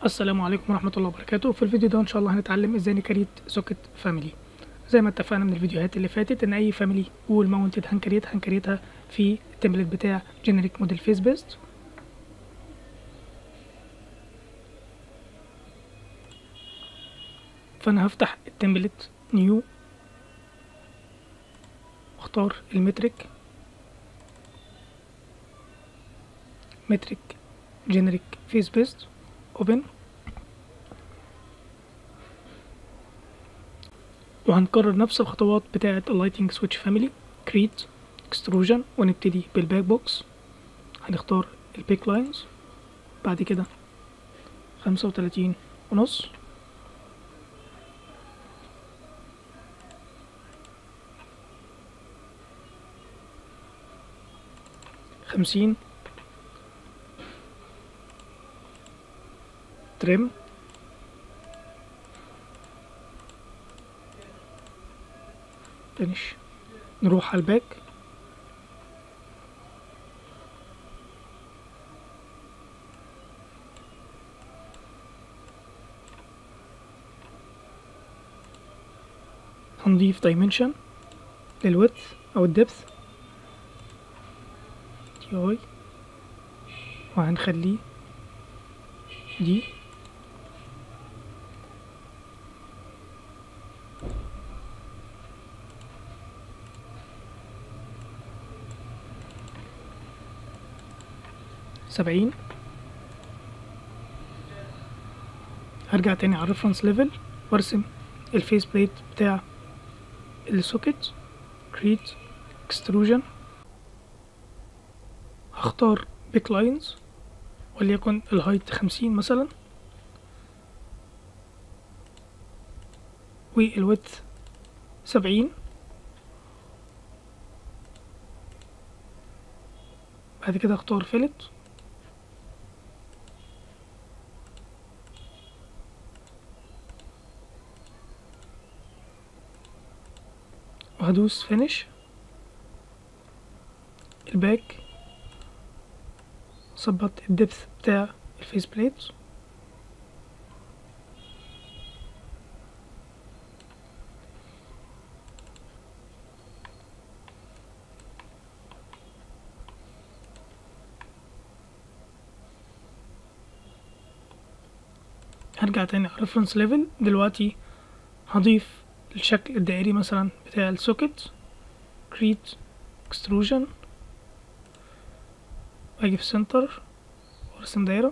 السلام عليكم ورحمة الله وبركاته في الفيديو ده ان شاء الله هنتعلم ازاي نكريت سوكت فاميلي زي ما اتفقنا من الفيديوهات اللي فاتت ان اي فاميلي وول ماونتد هنكريت هنكريتها في التمبلت بتاع جينيريك موديل فيس بيست فانا هفتح التمبلت نيو واختار المترك مترك جينيريك فيس بيست اوبن وهنكرر نفس الخطوات بتاعة اللايتنج سويتش فاميلي كريت اكستروجن ونبتدي بالباك بوكس هنختار البيك لاينز بعد كده خمسة وتلاتين ونص خمسين ترم فينش نروح على الباك هنضيف دايمنشن للويدث او الدبث تي اي وهنخليه دي سبعين هرجع تاني على الريفرنس ليفل وارسم الفيس بليت بتاع السوكت كريت اكستروجن هختار بيك لاينز وليكن الهايت خمسين مثلا والويدث سبعين بعد كده اختار فيلت وهدوس فينش الباك ظبط الدبث بتاع الفيس بليت هرجع تاني على reference level دلوقتي هضيف الشكل الدائري مثلا بتاع السوكت create extrusion واجي في سنتر وارسم دايرة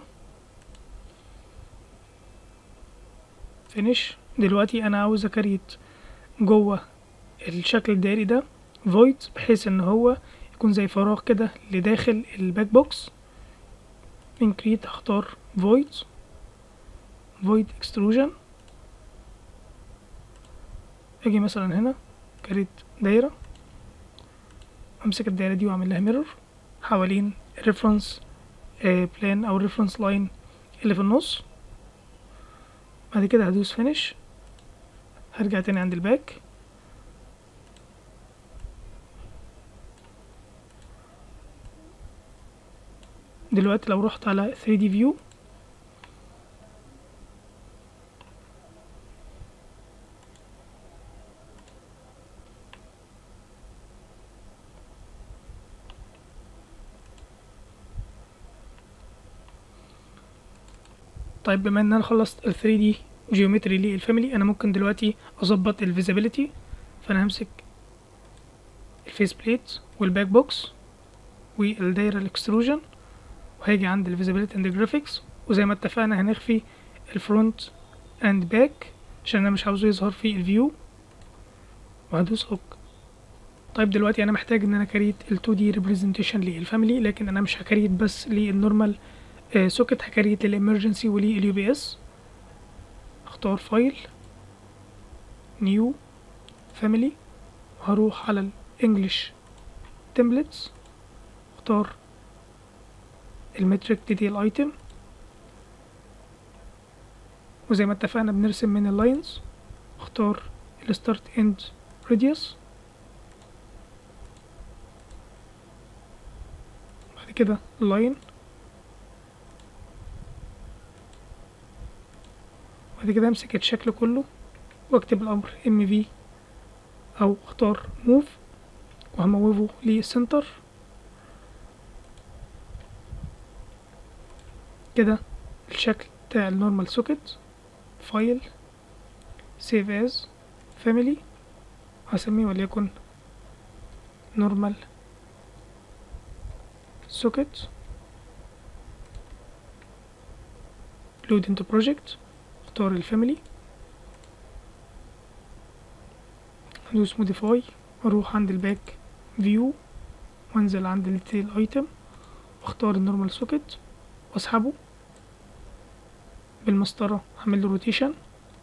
فينيش دلوقتي انا عاوز اكريت جوه الشكل الدائري ده void بحيث ان هو يكون زي فراغ كده لداخل الباك بوكس من create هختار void void extrusion اجي مثلا هنا كريت دايرة امسك الدايرة دي واعمل لها ميرور حوالين الريفرنس بلان او الريفرنس لاين اللي في النص بعد كده هدوس فينيش هرجع تاني عند الباك دلوقتي لو رحت على 3D view طيب بما ان انا خلصت ال 3 دي جيومتري للفاميلي انا ممكن دلوقتي اظبط الفيزيبيليتي فانا همسك الفيس بليت والباك بوكس والدايره الاكستروجن وهاجي عند الفيزيبيليتي اند جرافيكس وزي ما اتفقنا هنخفي الفرونت اند باك عشان انا مش عاوزه يظهر في الفيو وهدوس هوك طيب دلوقتي انا محتاج ان انا كريت ال 2 دي ريبريزنتيشن للفاميلي لكن انا مش هكريت بس للنورمال سوكت هكريت للامرجنسي ولليو بي اس اختار فايل نيو فاميلي وهروح على الانجليش تمبلتس اختار المترك ديتيل ايتم وزي ما اتفقنا بنرسم من اللاينز اختار الستارت اند راديوس بعد كده لاين بعد كده امسك الشكل كله واكتب الامر ام في او اختار موف وهموفه للسنتر كده الشكل بتاع النورمال سوكت فايل سيف از فاميلي هسميه وليكن نورمال سوكت لود انتو بروجكت اختار الفاميلي هدوس موديفاي واروح عند الباك فيو وانزل عند الديتيل ايتم واختار النورمال سوكت واسحبه بالمسطرة هعمل له روتيشن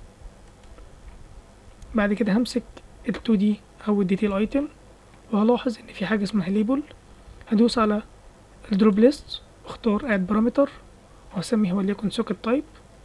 بعد كده همسك ال 2 دي او الديتيل ايتم وهلاحظ ان في حاجة اسمها ليبل هدوس على الدروب ليست واختار اد بارامتر وهسميها وليكن سوكت تايب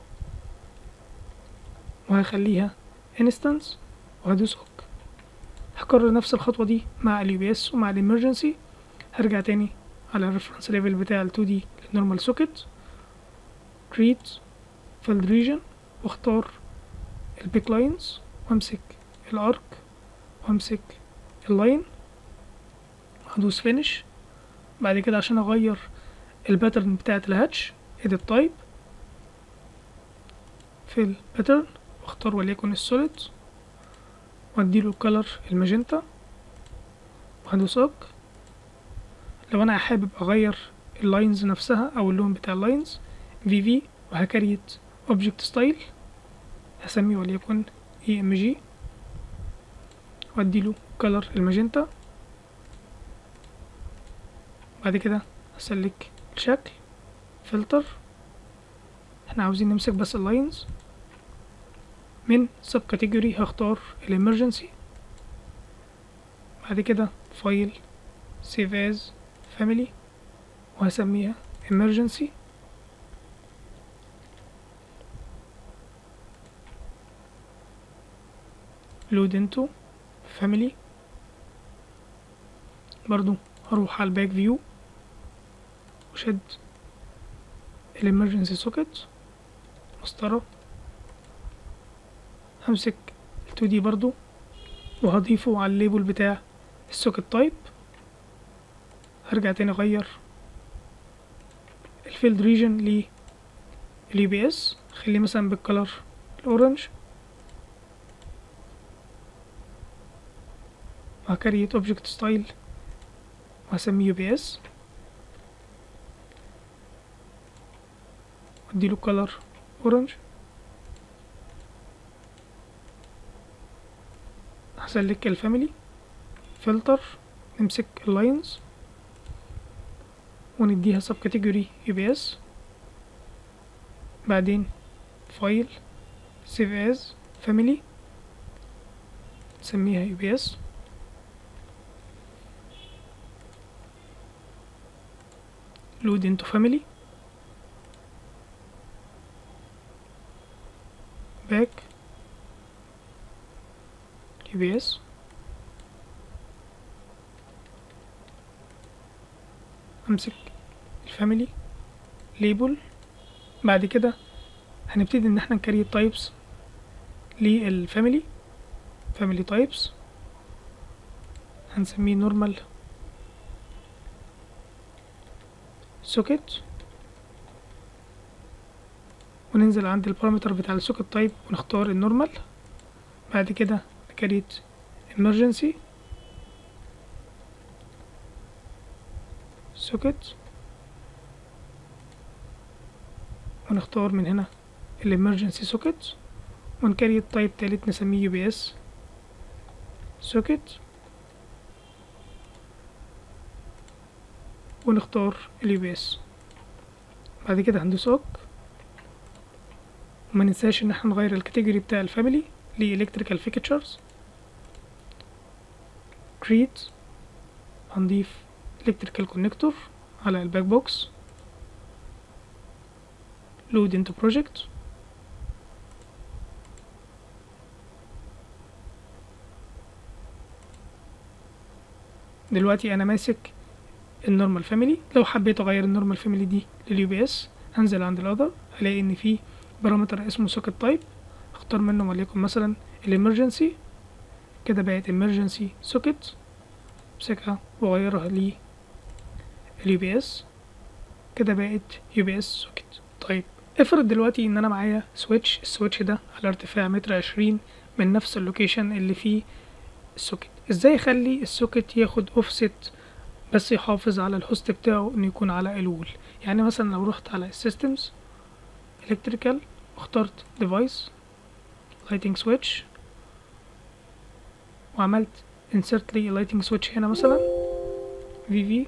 وهخليها انستنس وهدوس اوك هكرر نفس الخطوة دي مع اليو بي اس ومع الامرجنسي هرجع تاني على الريفرنس ليفل بتاع ال 2 دي للنورمال سوكت create فيلد ريجن واختار البيك لاينز وامسك الارك وامسك اللاين هدوس فينش بعد كده عشان اغير الباترن بتاعت الهاتش edit type في الباترن واختار وليكن السوليد واديله الكلر الماجنتا وهدوس اوك لو انا حابب اغير اللاينز نفسها او اللون بتاع اللاينز في في وهكريت اوبجكت ستايل هسميه وليكن اي ام جي واديله كلر الماجنتا بعد كده هسلك الشكل فلتر احنا عاوزين نمسك بس اللاينز من سب كاتيجوري هختار الامرجنسي بعد كده فايل سيف از فاميلي وهسميها emergency load into family برضو هروح على الباك فيو وشد الامرجنسي سوكت مسطرة همسك ال 2 دي برضو وهضيفه على الليبل بتاع السوكت تايب هرجع تاني اغير الفيلد ريجن لليو بي اس خليه مثلا بالكلر الاورنج وهكريت اوبجكت ستايل وهسميه يو بي اس واديله كلر اورنج هسلك الفاميلي فلتر نمسك اللاينز ونديها سب كاتيجوري يو بي اس بعدين فايل سيف از فاميلي نسميها يو بي اس لود انتو فاميلي باك يو بي اس امسك الفاميلي ليبل بعد كده هنبتدي ان احنا نكريت تايبس للفاميلي فاميلي تايبس هنسميه نورمال سوكت وننزل عند البارامتر بتاع السوكت تايب ونختار النورمال بعد كده نكريت emergency سوكت ونختار من هنا الامرجنسي سوكت ونكريت تايب تالت نسميه يو بي اس سوكت ونختار اليو بي اس بعد كده هندوس اوك وما ننساش ان احنا نغير الكاتيجوري بتاع الفاميلي لإلكتريكال فيكتشرز create هنضيف electrical connector على الباك بوكس load into project دلوقتي انا ماسك النورمال فاميلي لو حبيت اغير النورمال فاميلي دي لليو بي اس هنزل عند الاذر هلاقي ان في بارامتر اسمه سوكت تايب اختار منهم وليكن مثلا الامرجنسي كده بقت emergency socket امسكها واغيرها ل اليو بي اس كده بقت يو بي اس سوكت طيب افرض دلوقتي ان انا معايا سويتش السويتش ده على ارتفاع متر عشرين من نفس اللوكيشن اللي فيه السوكت ازاي اخلي السوكت ياخد اوفست بس يحافظ على الهوست بتاعه انه يكون على الوول يعني مثلا لو رحت على systems electrical واخترت device lighting switch وعملت insert لي lighting switch هنا مثلا VV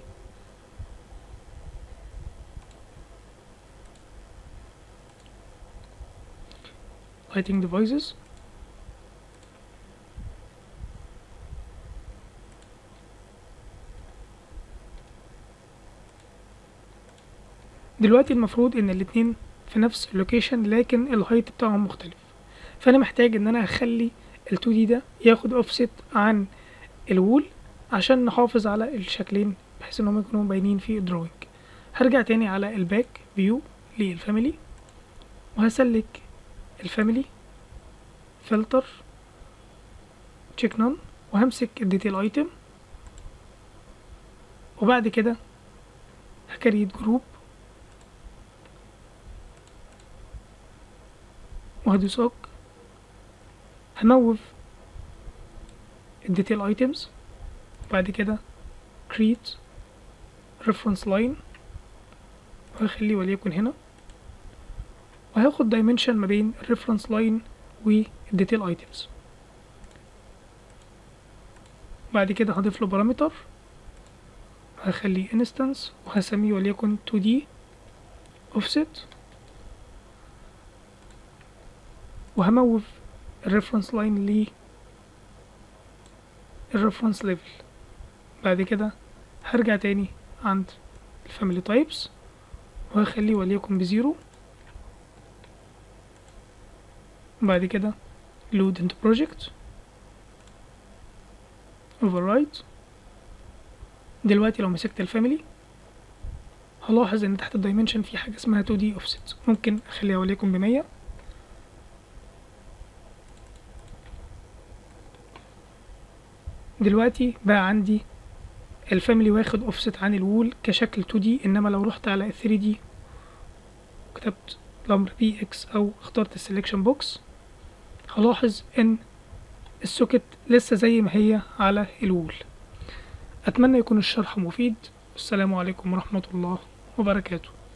lighting devices دلوقتي المفروض ان الاتنين في نفس اللوكيشن لكن الهايت بتاعهم مختلف فانا محتاج ان انا اخلي ال 2 دي ده ياخد اوفست عن الوول عشان نحافظ على الشكلين بحيث انهم يكونوا باينين في الدروينج هرجع تاني على الباك فيو للفاميلي وهسلك الفاميلي فلتر تشيك نون وهمسك الديتيل ايتم وبعد كده هكريت جروب وهدوس اوك هموف الديتيل ايتمز وبعد كده create reference line وهخليه وليكن هنا وهاخد dimension ما بين الريفرنس line والديتيل ايتمز بعد كده هضيف له بارامتر هخليه instance وهسميه وليكن 2D offset وهموف الريفرنس لاين ل الريفرنس ليفل بعد كده هرجع تاني عند الفاميلي تايبس وهخليه وليكن بزيرو بعد كده load into project override دلوقتي لو مسكت الفاميلي هلاحظ ان تحت الدايمنشن في حاجة اسمها 2D offset ممكن اخليها وليكن بمية دلوقتي بقى عندي الفاميلي واخد اوفست عن الوول كشكل 2D انما لو رحت على 3D وكتبت الامر بي اكس او اخترت السلكشن بوكس هلاحظ ان السوكت لسه زي ما هي على الوول اتمنى يكون الشرح مفيد والسلام عليكم ورحمة الله وبركاته